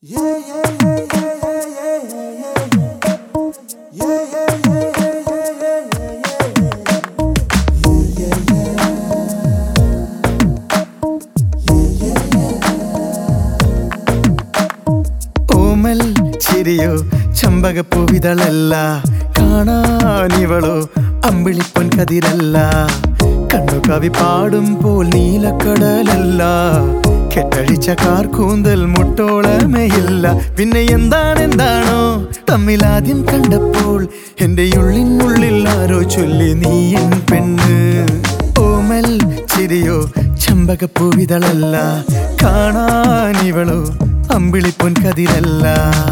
ഓമൽ ചിരിയോ ചമ്പകപ്പൂവിതളല്ല കാണാനിവളോ അമ്പിളിപ്പൊൻ കതിരല്ല കണ്ണു കവി പാടുമ്പോൾ നീലക്കടലല്ല കെട്ടഴിച്ച കാർക്കൂന്തൽ മുട്ടോളമയില്ല പിന്നെ എന്താണെന്താണോ തമ്മിലാദ്യം കണ്ടപ്പോൾ എന്റെ ഉള്ളിനുള്ളിൽ ആരോ ചൊല്ലി നീ എൻ പെണ്ണ് ഓമൽ ചിരിയോ ചമ്പകപ്പൂവിതളല്ല കാണാനിവളോ അമ്പിളിപ്പൊൻ കതിരല്ല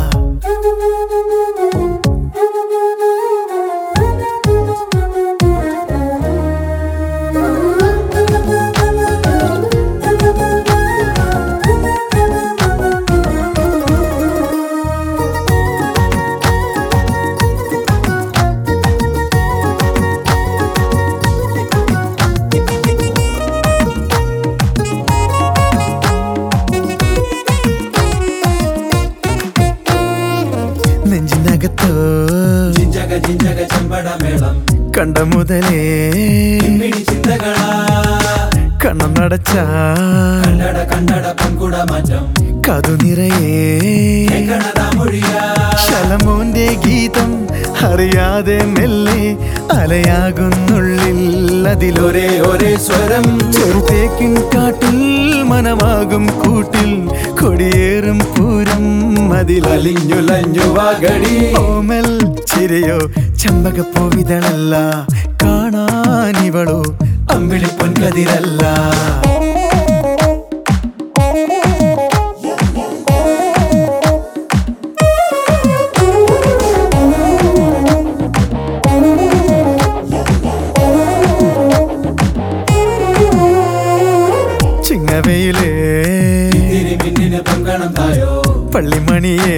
നെഞ്ചിനകത്തോ ജിഞ്ചക ജിഞ്ചക ചെമ്പടമേളം കണ്ട മുതലേ പിടി ചിന്തകളാ കണ്ണം നടച്ച കണ്ടട കണ്ടട പൊൻകുട മാറ്റം കതു നിറയേ കേൾക്കണതാ മൊഴിയാ ശലമോന്റെ ഗീതം അറിയാതെ മെല്ലെ അലയാകുന്നുള്ളിൽ അതിലൊരേ ഒരേ ഒരേ സ്വരം ചെറുതേക്കിൻ കാട്ടിൽ മനമാകും കൂട്ടിൽ കൊടിയേറും പൂരം അതിലലി അലിഞ്ഞുലഞ്ഞു വാഗടി ഓമൽ ചിരിയോ ചമ്പകപ്പൂവിതളല്ല കാണാനിവളോ അമ്പിളിപ്പൊൻ കതിരല്ല ചിങ്ങവയിലേ തിരുമിന്നിന് പൊങ്കണം തായോ പള്ളിമണിയേ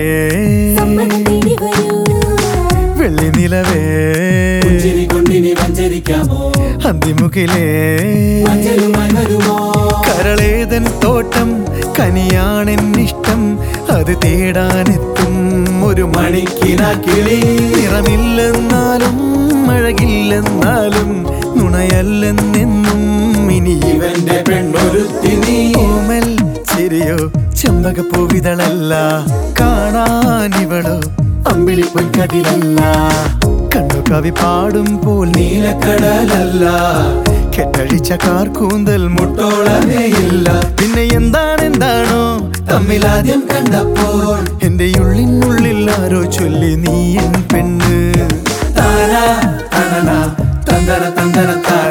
വെള്ളി നിലവേ ചിരി കൊണ്ടിനി വഞ്ചരിക്കാമോ അന്തിമുകിലേ മഞ്ചലുമായി വരുമോ കരളേതൻ തോട്ടം കനിയാണെന്നിഷ്ടം അത് തേടാനെത്തും ഒരു മണി മണിക്കിന കിളി നിറമില്ലെന്നാലും അഴകില്ലെന്നാലും നുണയല്ലെന്നെന്നും ഇനി ഇവന്റെ പെണ്ണൊരുത്തി നീ ഓമൽ ചിരിയോ ചെമ്പകപ്പൂവിതളല്ല കാണാനിവളോ അമ്പിളിപ്പൊൻ കതിരല്ല കണ്ണു കവി പാടുമ്പോൾ നീലക്കടലല്ല കെട്ടഴിച്ച കാർക്കൂന്തൽ മുട്ടോളമേയില്ല പിന്നെ എന്താണെന്താണോ തമ്മിലാദ്യം കണ്ടപ്പോൾ എന്റെ ഉള്ളിനുള്ളിൽ ആരോ ചൊല്ലി നീ എൻ പെണ്ണ് താന തനന തന്തര തന്തര താ